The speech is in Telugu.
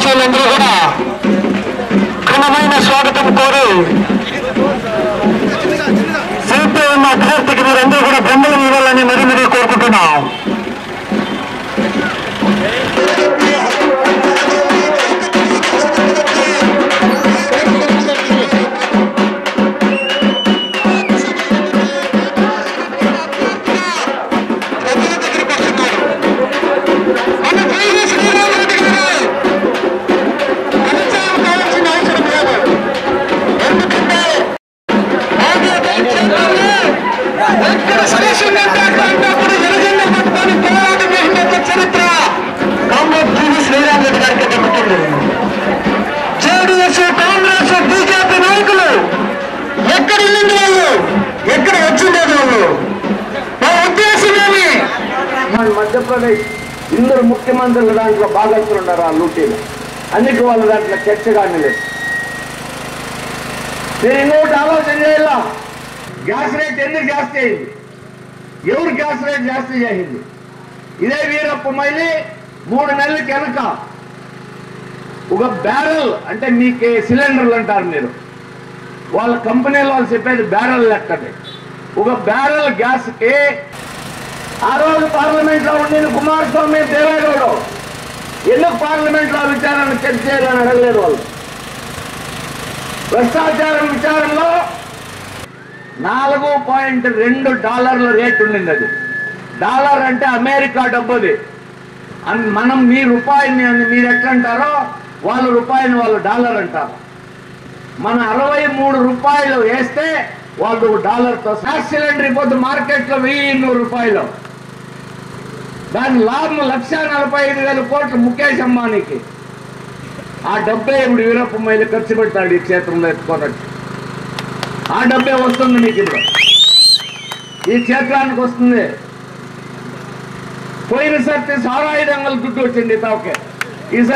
ఆర్టీసీలందరూ కూడా ఘనమైన స్వాగతం కోరి సిపిఎం అభ్యర్థికి మీరందరూ కూడా బొమ్మలు ఇవ్వాలని మరీ మరీ కోరుకుంటున్నాం ఎక్కడ సజెషన్ మాట్లాడుతున్నప్పుడు జనజన పట్టుకొని పోరాటం చేసిన ఒక చరిత్ర కాంగ్రెస్ టీవీ శ్రీరామ్ రెడ్డి గారికి దక్కుతుంది జేడీఎస్ కాంగ్రెస్ బీజేపీ నాయకులు ఎక్కడ వెళ్ళింది వాళ్ళు ఎక్కడ వచ్చిండేది వాళ్ళు మా ఉద్దేశం ఏమి మన మధ్యప్రదేశ్ ఇందరు ముఖ్యమంత్రులు దాంట్లో భాగస్తులు ఉన్నారు ఆ లూటీలో అందుకే వాళ్ళు దాంట్లో చర్చగానే లేదు మీరు ఇంకొకటి ఆలోచన చేయాల గ్యాస్ రేట్ ఎందుకు జాస్తి అయింది ఎవరు గ్యాస్ రేట్ జాస్తి చేసింది ఇదే వీరప్ప మైలి మూడు నెలలకి వెనక ఒక బ్యారెల్ అంటే మీకు సిలిండర్లు అంటారు మీరు వాళ్ళ కంపెనీలో వాళ్ళు చెప్పేది బ్యారెల్ లెక్కది ఒక బ్యారెల్ గ్యాస్కి ఆ రోజు పార్లమెంట్ లో ఉండిన కుమారస్వామి దేవేగౌడు ఎందుకు పార్లమెంట్ లో విచారణ చర్చ చేయాలని అడగలేదు వాళ్ళు భ్రష్టాచారం విచారంలో నాలుగు పాయింట్ రెండు డాలర్ల రేట్ ఉండింది అది డాలర్ అంటే అమెరికా డబ్బుది అన్- మనం మీ రూపాయిని అని మీరు ఎట్లా అంటారో వాళ్ళు రూపాయిని వాళ్ళు డాలర్ అంటారు మన అరవై మూడు రూపాయలు వేస్తే వాళ్ళు డాలర్తో గ్యాస్ సిలిండర్ ఇప్పుడు మార్కెట్లో వెయ్యి నూరు రూపాయలు దాని లాభం లక్ష నలభై ఐదు వేల కోట్లు ముఖేష్ అంబానీకి ఆ డబ్బే ఇప్పుడు వీరప్ప మైలు ఖర్చు పెడతాడు ఈ క్షేత్రంలో ఎత్తుకోనట్టు ఆ డబ్బే వస్తుంది మీకు ఇప్పుడు ఈ క్షేత్రానికి వస్తుంది పోయినసారి సారాయి రంగులు దుడ్డు వచ్చింది తాకే ఈసారి